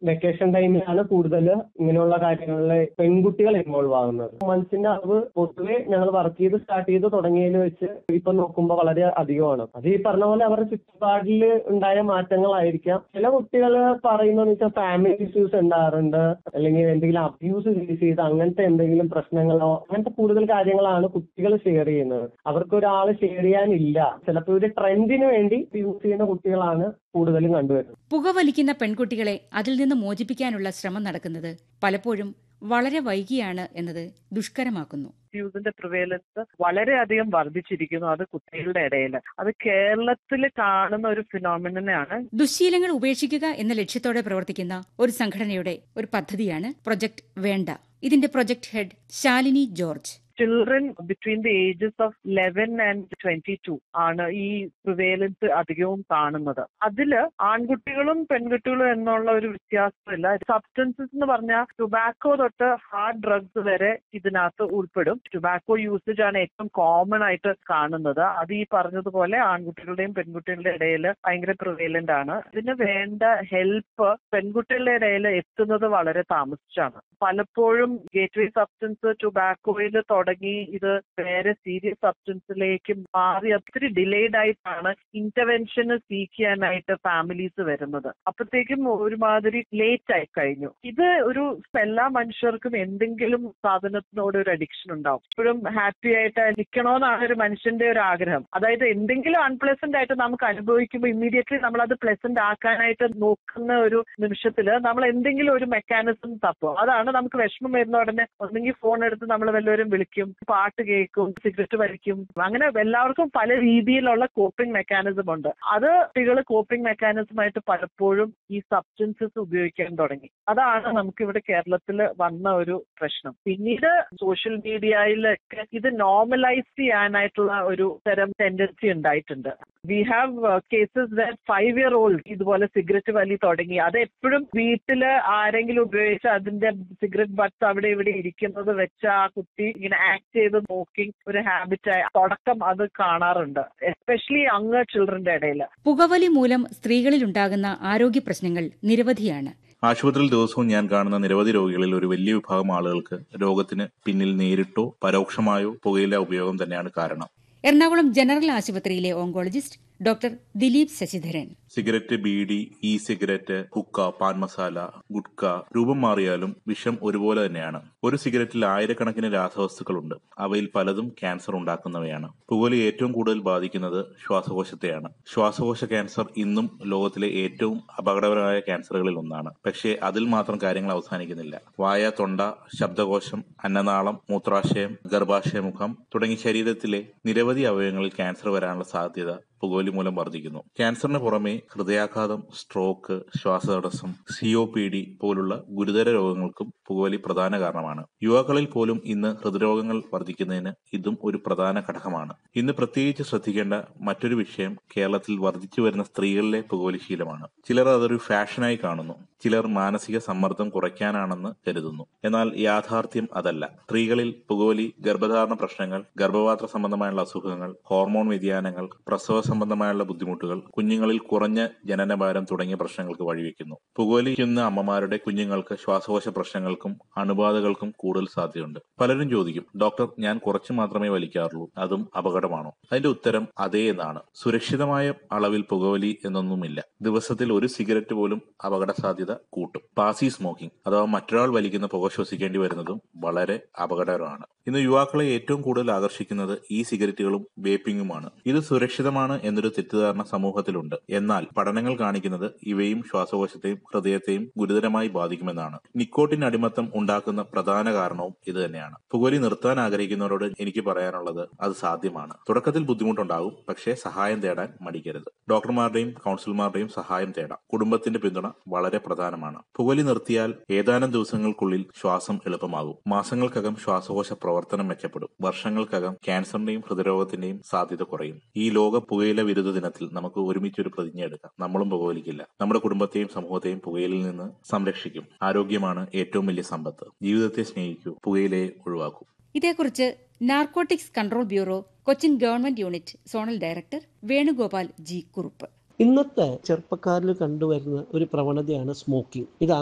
vacation ടൈമിലാണ് കൂടുതൽ ഇങ്ങനെയുള്ള കാര്യങ്ങളിൽ പെൺകുട്ടികൾ ഇൻവോൾവ് ആകുന്നത് മനസ്സിന്റെ അറിവ് പൊതുവെ ഞങ്ങൾ വർക്ക് ചെയ്ത് സ്റ്റാർട്ട് ചെയ്ത് തുടങ്ങിയതിൽ വെച്ച് ഇപ്പൊ നോക്കുമ്പോൾ വളരെ അധികമാണ് അത് ഈ പറഞ്ഞ പോലെ അവരുടെ ചുറ്റുപാടിൽ ഉണ്ടായ മാറ്റങ്ങളായിരിക്കാം ചില കുട്ടികൾ പറയുന്നതെന്ന് വെച്ചാൽ ഫാമിലി ഇഷ്യൂസ് ഉണ്ടാകാറുണ്ട് അല്ലെങ്കിൽ എന്തെങ്കിലും അബ്യൂസ് ഫേസ് ചെയ്ത് അങ്ങനത്തെ എന്തെങ്കിലും പ്രശ്നങ്ങളോ അങ്ങനത്തെ കൂടുതൽ കാര്യങ്ങളാണ് കുട്ടികൾ ഷെയർ ചെയ്യുന്നത് അവർക്ക് ഒരാൾ ഷെയർ ചെയ്യാനില്ല ചിലപ്പോൾ ഒരു ട്രെൻഡിന് വേണ്ടി യൂസ് ചെയ്യുന്ന കുട്ടികളാണ് കൂടുതലും കണ്ടുവരുന്നത് പുകവലിക്കുന്ന പെൺകുട്ടികളെ അതിൽ നിന്ന് മോചിപ്പിക്കാനുള്ള ശ്രമം നടക്കുന്നത് പലപ്പോഴും വളരെ വൈകിയാണ് എന്നത് ദുഷ്കരമാക്കുന്നു യൂസിന്റെ പ്രിവേലൻസ് വളരെയധികം വർദ്ധിച്ചിരിക്കുന്നു അത് കുട്ടികളുടെ ഇടയിൽ അത് കേരളത്തിൽ കാണുന്ന ഒരു ഫിനോമിനാണ് ദുശ്ശീലങ്ങൾ ഉപേക്ഷിക്കുക എന്ന ലക്ഷ്യത്തോടെ പ്രവർത്തിക്കുന്ന ഒരു സംഘടനയുടെ ഒരു പദ്ധതിയാണ് പ്രൊജക്ട് വേണ്ട ഇതിന്റെ project head Shalini George children between the ages of eleven and twenty two ആണ് ഈ പ്രിവേലൻസ് അധികവും കാണുന്നത് അതില് ആൺകുട്ടികളും പെൺകുട്ടികളും എന്നുള്ള ഒരു വ്യത്യാസമില്ല സബ്സ്റ്റൻസസ് എന്ന് പറഞ്ഞാൽ ടുബാക്കോ തൊട്ട് ഹാർഡ് ഡ്രഗ്സ് വരെ ഇതിനകത്ത് ഉൾപ്പെടും ടുബാക്കോ യൂസേജ് ആണ് ഏറ്റവും കോമൺ ആയിട്ട് കാണുന്നത് അത് ഈ പറഞ്ഞതുപോലെ ആൺകുട്ടികളുടെയും പെൺകുട്ടികളുടെ ഇടയിൽ ഭയങ്കര പ്രിവേലന്റ് ആണ് ഇതിന് വേണ്ട ഹെൽപ്പ് പെൺകുട്ടികളുടെ ഇടയിൽ എത്തുന്നത് വളരെ താമസിച്ചാണ് പലപ്പോഴും ഗേറ്റ്വേ സബ്സ്റ്റൻസ് ടുബാക്കോയിൽ തുടങ്ങി ഇത് വേറെ സീരിയസ് സബ്സ്റ്റൻസിലേക്ക് മാറി ഒത്തിരി ഡിലേഡ് ആയിട്ടാണ് ഇന്റർവെൻഷന് സീക്ക് ചെയ്യാനായിട്ട് ഫാമിലീസ് വരുന്നത് അപ്പോഴത്തേക്കും ഒരുമാതിരി ലേറ്റ് ആയി കഴിഞ്ഞു ഇത് ഒരു എല്ലാ മനുഷ്യർക്കും എന്തെങ്കിലും സാധനത്തിനോട് ഒരു അഡിക്ഷൻ ഉണ്ടാവും എപ്പോഴും ഹാപ്പി ആയിട്ട് നിൽക്കണമെന്നാണ് ഒരു മനുഷ്യന്റെ ഒരു ആഗ്രഹം അതായത് എന്തെങ്കിലും അൺപ്ലസന്റ് ആയിട്ട് നമുക്ക് അനുഭവിക്കുമ്പോൾ ഇമ്മീഡിയറ്റ്ലി നമ്മൾ അത് പ്ലസന്റ് ആക്കാനായിട്ട് നോക്കുന്ന ഒരു നിമിഷത്തിൽ നമ്മൾ എന്തെങ്കിലും ഒരു മെക്കാനിസം തപ്പും അതാണ് നമുക്ക് വിഷമം വരുന്ന ഉടനെ ഒന്നെങ്കിൽ ഫോൺ എടുത്ത് നമ്മൾ വല്ലവരും വിളിക്കും പാട്ട് കേൾക്കും സിഗരറ്റ് വലിക്കും അങ്ങനെ എല്ലാവർക്കും പല രീതിയിലുള്ള കോപ്പിംഗ് മെക്കാനിസം ഉണ്ട് അത് കുട്ടികൾ കോപ്പിംഗ് മെക്കാനിസം ആയിട്ട് പലപ്പോഴും ഈ സബ്സ്റ്റൻസസ് ഉപയോഗിക്കാൻ തുടങ്ങി അതാണ് നമുക്ക് ഇവിടെ കേരളത്തിൽ വന്ന ഒരു പ്രശ്നം പിന്നീട് സോഷ്യൽ മീഡിയയിലൊക്കെ ഇത് നോർമലൈസ് ചെയ്യാനായിട്ടുള്ള ഒരു തരം ടെൻഡൻസി ഉണ്ടായിട്ടുണ്ട് we have cases that five year old ഇതുപോലെ സിഗരറ്റ് വലി തുടങ്ങി അത് എപ്പോഴും വീട്ടില് ആരെങ്കിലും ഉപയോഗിച്ച് അതിന്റെ സിഗരറ്റ് ബട്ട്സ് അവിടെ ഇവിടെ ഇരിക്കുന്നത് വെച്ച് ആ കുട്ടി ഇങ്ങനെ ആക്ട് ചെയ്ത് നോക്കി ഒരു ഹാബിറ്റ് തുടക്കം അത് കാണാറുണ്ട് എസ്പെഷ്യലി അങ് ചിൽഡ്രന്റെ ഇടയിൽ പുകവലി മൂലം സ്ത്രീകളിലുണ്ടാകുന്ന ആരോഗ്യ പ്രശ്നങ്ങൾ നിരവധിയാണ് ആശുപത്രിയിൽ ദിവസവും ഞാൻ കാണുന്ന നിരവധി രോഗികളിൽ ഒരു വലിയ വിഭാഗം ആളുകൾക്ക് രോഗത്തിന് പിന്നിൽ നേരിട്ടോ പരോക്ഷമായോ പുകയില ഉപയോഗം തന്നെയാണ് കാരണം എറണാകുളം ജനറൽ ആശുപത്രിയിലെ oncologist doctor Dileep Sasidharan cigarette beedi E cigarette hookah pan masala gutka രൂപം മാറിയാലും വിഷം ഒരുപോലെ തന്നെയാണ് ഒരു സിഗരറ്റിൽ ആയിരക്കണക്കിന് രാസവസ്തുക്കളുണ്ട് അവയിൽ പലതും ക്യാൻസർ ഉണ്ടാക്കുന്നവയാണ് പുകവലി ഏറ്റവും കൂടുതൽ ബാധിക്കുന്നത് ശ്വാസകോശത്തെയാണ് ശ്വാസകോശ ക്യാൻസർ ഇന്നും ലോകത്തിലെ ഏറ്റവും അപകടകരമായ ക്യാൻസറുകളിൽ ഒന്നാണ് പക്ഷേ അതിൽ മാത്രം കാര്യങ്ങൾ അവസാനിക്കുന്നില്ല വായ തൊണ്ട ശബ്ദകോശം അന്നനാളം മൂത്രാശയം ഗർഭാശയമുഖം തുടങ്ങി ശരീരത്തിലെ നിരവധി അവയവങ്ങളിൽ ക്യാൻസർ വരാനുള്ള സാധ്യത പുകവലി മൂലം വർദ്ധിക്കുന്നു ക്യാൻസറിന് പുറമെ ഹൃദയാഘാതം സ്ട്രോക്ക് ശ്വാസതടസ്സം സിഒ പി ഡി പോലുള്ള ഗുരുതര രോഗങ്ങൾക്കും പുകവലി പ്രധാന കാരണമാണ് യുവാക്കളിൽ പോലും ഇന്ന് ഹൃദ്രോഗങ്ങൾ വർദ്ധിക്കുന്നതിന് ഇതും ഒരു പ്രധാന ഘടകമാണ് ഇന്ന് പ്രത്യേകിച്ച് ശ്രദ്ധിക്കേണ്ട മറ്റൊരു വിഷയം കേരളത്തിൽ വർദ്ധിച്ചു വരുന്ന സ്ത്രീകളിലെ പുകവലി ശീലമാണ് ചിലർ അതൊരു ഫാഷനായി കാണുന്നു ചിലർ മാനസിക സമ്മർദ്ദം കുറയ്ക്കാനാണെന്ന് കരുതുന്നു എന്നാൽ യാഥാർത്ഥ്യം അതല്ല സ്ത്രീകളിൽ പുകവലി ഗർഭധാരണ പ്രശ്നങ്ങൾ ഗർഭപാത്ര സംബന്ധമായുള്ള അസുഖങ്ങൾ ഹോർമോൺ വ്യതിയാനങ്ങൾ പ്രസവ സംബന്ധമായുള്ള ബുദ്ധിമുട്ടുകൾ കുഞ്ഞുങ്ങളിൽ കുറഞ്ഞ ജനനഭാരം തുടങ്ങിയ പ്രശ്നങ്ങൾക്ക് വഴിവെക്കുന്നു പുകവലിക്കുന്ന അമ്മമാരുടെ കുഞ്ഞുങ്ങൾക്ക് ശ്വാസകോശ പ്രശ്നങ്ങൾക്കും അണുബാധകൾക്കും കൂടുതൽ സാധ്യതയുണ്ട് പലരും ചോദിക്കും ഡോക്ടർ ഞാൻ കുറച്ച് മാത്രമേ വലിക്കാറുള്ളൂ അതും അപകടമാണോ അതിന്റെ ഉത്തരം അതേ എന്നാണ് സുരക്ഷിതമായ അളവിൽ പുകവലി എന്നൊന്നുമില്ല ദിവസത്തിൽ ഒരു സിഗരറ്റ് പോലും അപകട സാധ്യത കൂട്ടും പാസി സ്മോക്കിംഗ് അഥവാ മറ്റൊരാൾ വലിക്കുന്ന പുക ശ്വസിക്കേണ്ടി വരുന്നതും വളരെ അപകടകരമാണ് ഇന്ന് യുവാക്കളെ ഏറ്റവും കൂടുതൽ ആകർഷിക്കുന്നത് ഈ സിഗരറ്റുകളും വേപ്പിംഗുമാണ് ഇത് സുരക്ഷിതമാണ് എന്നൊരു തെറ്റിദ്ധാരണ സമൂഹത്തിലുണ്ട് എന്നാൽ പഠനങ്ങൾ കാണിക്കുന്നത് ഇവയും ശ്വാസകോശത്തെയും ഹൃദയത്തെയും ഗുരുതരമായി ബാധിക്കുമെന്നാണ് നിക്കോട്ടിൻ അടിമത്തം ഉണ്ടാക്കുന്ന പ്രധാന കാരണവും ഇത് തന്നെയാണ് പുകവലി നിർത്താൻ ആഗ്രഹിക്കുന്നവരോട് എനിക്ക് പറയാനുള്ളത് അത് സാധ്യമാണ് തുടക്കത്തിൽ ബുദ്ധിമുട്ടുണ്ടാകും പക്ഷേ സഹായം തേടാൻ മടിക്കരുത് ഡോക്ടർമാരുടെയും കൌൺസിലർമാരുടെയും സഹായം തേടാം കുടുംബത്തിന്റെ പിന്തുണ വളരെ പ്രധാനമാണ് പുകവലി നിർത്തിയാൽ ഏതാനും ദിവസങ്ങൾക്കുള്ളിൽ ശ്വാസം എളുപ്പമാകും മാസങ്ങൾക്കകം ശ്വാസകോശ പ്രവർത്തനം മെച്ചപ്പെടും വർഷങ്ങൾക്കകം ക്യാൻസറിന്റെയും ഹൃദയരോഗത്തിന്റെയും സാധ്യത കുറയും ഈ ലോക പുകയില വിരുദ്ധ ദിനത്തിൽ നമുക്ക് ഒരുമിച്ചൊരു പ്രതിജ്ഞ എടുക്കാം നമ്മളും പുകവലിക്കില്ല നമ്മുടെ കുടുംബത്തെയും സമൂഹത്തെയും പുകയിലിൽ നിന്ന് സംരക്ഷിക്കും ആരോഗ്യമാണ് ഏറ്റവും വലിയ സമ്പത്ത് ജീവിതത്തെ സ്നേഹിക്കൂ പുകയിലയെ ഒഴിവാക്കൂ ഇതേക്കുറിച്ച് narcotics control bureau Cochin government unit zonal director Venugopal G Kurup ഇന്നത്തെ ചെറുപ്പക്കാരിൽ കണ്ടുവരുന്ന ഒരു പ്രവണതയാണ് സ്മോക്കിംഗ് ഇത്